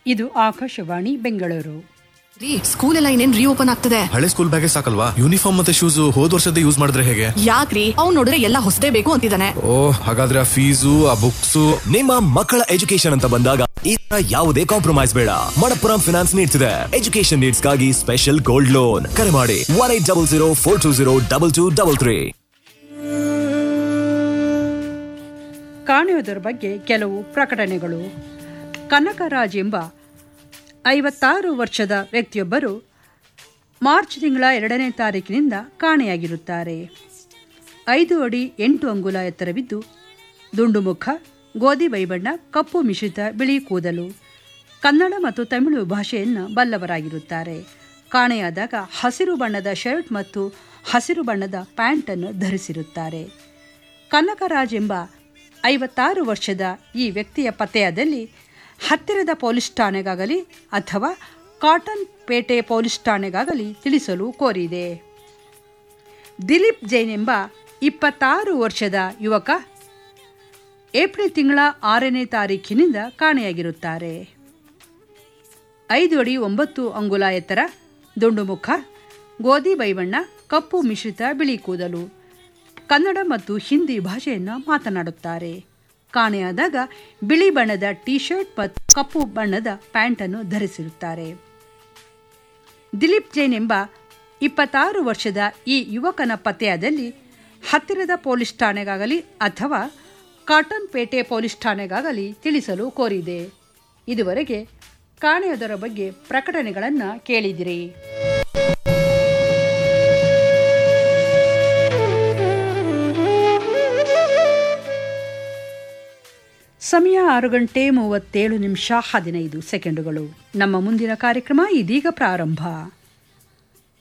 ಇದು ಆಕಾಶವಾಣಿ ಬೆಂಗಳೂರು ರೀ ಸ್ಕೂಲ್ ಎಲ್ಲ ಇನ್ನೇನ್ ರೀಓಪನ್ ಆಗ್ತದೆ ಹಳೆ ಸ್ಕೂಲ್ ಬ್ಯಾಗೇ ಸಾಕಲ್ವಾ ಯೂನಿಫಾರ್ಮ್ ಮತ್ತೆ ಶೂಸ್ ಹೋದ್ ವರ್ಷದ ಯೂಸ್ ಮಾಡಿದ್ರೆ ಹೇಗೆ ಯಾಕ್ರಿ ಅವ್ನ್ ನೋಡಿದ್ರೆ ಎಲ್ಲ ಹೊಸದೇ ಬೇಕು ಅಂತಿದ್ದಾನೆ ಓ ಹಾಗಾದ್ರೆ ಆ ಫೀಸು ಆ ಬುಕ್ಸು ನಿಮ್ಮ ಮಕ್ಕಳ ಎಜುಕೇಶನ್ ಅಂತ ಬಂದಾಗ ಈ ತರ ಯಾವುದೇ ಕಾಂಪ್ರಮೈಸ್ ಬೇಡ ಮಣಪ್ಪುರಂ ಫಿನಾನ್ಸ್ ನೀಡ್ತಿದೆ ಎಜುಕೇಶನ್ ನೀಡ್ಸ್ ಗಾಗಿ ಸ್ಪೆಷಲ್ ಗೋಲ್ಡ್ ಲೋನ್ ಕರೆ ಮಾಡಿ one eight double zero four two zero double two double three ಕಾಣುವುದರ ಬಗ್ಗೆ ಕೆಲವು ಪ್ರಕಟಣೆಗಳು ಕನಕರಾಜ್ ಎಂಬ ಐವತ್ತಾರು ವರ್ಷದ ವ್ಯಕ್ತಿಯೊಬ್ಬರು ಮಾರ್ಚ್ ತಿಂಗಳ ಎರಡನೇ ತಾರೀಕಿನಿಂದ ಕಾಣೆಯಾಗಿರುತ್ತಾರೆ ಐದು ಅಡಿ ಎಂಟು ಅಂಗುಲ ಎತ್ತರವಿದ್ದು ದುಂಡು ಮುಖ ಗೋಧಿ ಬೈಬಣ್ಣ ಕಪ್ಪು ಮಿಶ್ರಿತ ಬಿಳಿ ಕೂದಲು ಕನ್ನಡ ಮತ್ತು ತಮಿಳು ಭಾಷೆಯನ್ನು ಬಲ್ಲವರಾಗಿರುತ್ತಾರೆ ಕಾಣೆಯಾದಾಗ ಹಸಿರು ಬಣ್ಣದ ಶರ್ಟ್ ಮತ್ತು ಹಸಿರು ಬಣ್ಣದ ಪ್ಯಾಂಟನ್ನು ಧರಿಸಿರುತ್ತಾರೆ ಕನಕರಾಜ್ ಎಂಬ ಐವತ್ತಾರು ವರ್ಷದ ಈ ವ್ಯಕ್ತಿಯ ಪತ್ತೆಯಾದಲ್ಲಿ ಹತ್ತಿರದ ಪೊಲೀಸ್ ಠಾಣೆಗಾಗಲಿ ಅಥವಾ ಕಾಟನ್ ಪೇಟೆ ಪೊಲೀಸ್ ಠಾಣೆಗಾಗಲಿ ತಿಳಿಸಲು ಕೋರಿದೆ ದಿಲೀಪ್ ಜೈನ್ ಎಂಬ ಇಪ್ಪತ್ತಾರು ವರ್ಷದ ಯುವಕ ಏಪ್ರಿಲ್ ತಿಂಗಳ ಆರನೇ ತಾರೀಖಿನಿಂದ ಕಾಣೆಯಾಗಿರುತ್ತಾರೆ ಐದು ಅಡಿ ಒಂಬತ್ತು ಅಂಗುಲ ಎತ್ತರ ದುಂಡು ಮುಖ ಗೋಧಿ ಬೈಬಣ್ಣ ಕಪ್ಪು ಮಿಶ್ರಿತ ಬಿಳಿ ಕೂದಲು ಕನ್ನಡ ಮತ್ತು ಹಿಂದಿ ಭಾಷೆಯನ್ನು ಮಾತನಾಡುತ್ತಾರೆ ಕಾಣೆಯಾದಾಗ ಬಿಳಿ ಬಣ್ಣದ ಟಿ ಶರ್ಟ್ ಮತ್ತು ಕಪ್ಪು ಬಣ್ಣದ ಪ್ಯಾಂಟನ್ನು ಧರಿಸಿರುತ್ತಾರೆ ದಿಲೀಪ್ ಜೈನ್ ಎಂಬ ಇಪ್ಪತ್ತಾರು ವರ್ಷದ ಈ ಯುವಕನ ಪತ್ತೆಯಾದಲ್ಲಿ ಹತ್ತಿರದ ಪೊಲೀಸ್ ಠಾಣೆಗಾಗಲಿ ಅಥವಾ ಕಾಟನ್ ಪೇಟೆ ಪೊಲೀಸ್ ಠಾಣೆಗಾಗಲಿ ತಿಳಿಸಲು ಕೋರಿದೆ ಇದುವರೆಗೆ ಕಾಣೆಯೋದರ ಬಗ್ಗೆ ಪ್ರಕಟಣೆಗಳನ್ನು ಕೇಳಿದಿರಿ ಸಮಯ ಆರು ಗಂಟೆ ಮೂವತ್ತೇಳು ನಿಮಿಷ ಹದಿನೈದು ಸೆಕೆಂಡುಗಳು ನಮ್ಮ ಮುಂದಿನ ಕಾರ್ಯಕ್ರಮ ಇದೀಗ ಪ್ರಾರಂಭ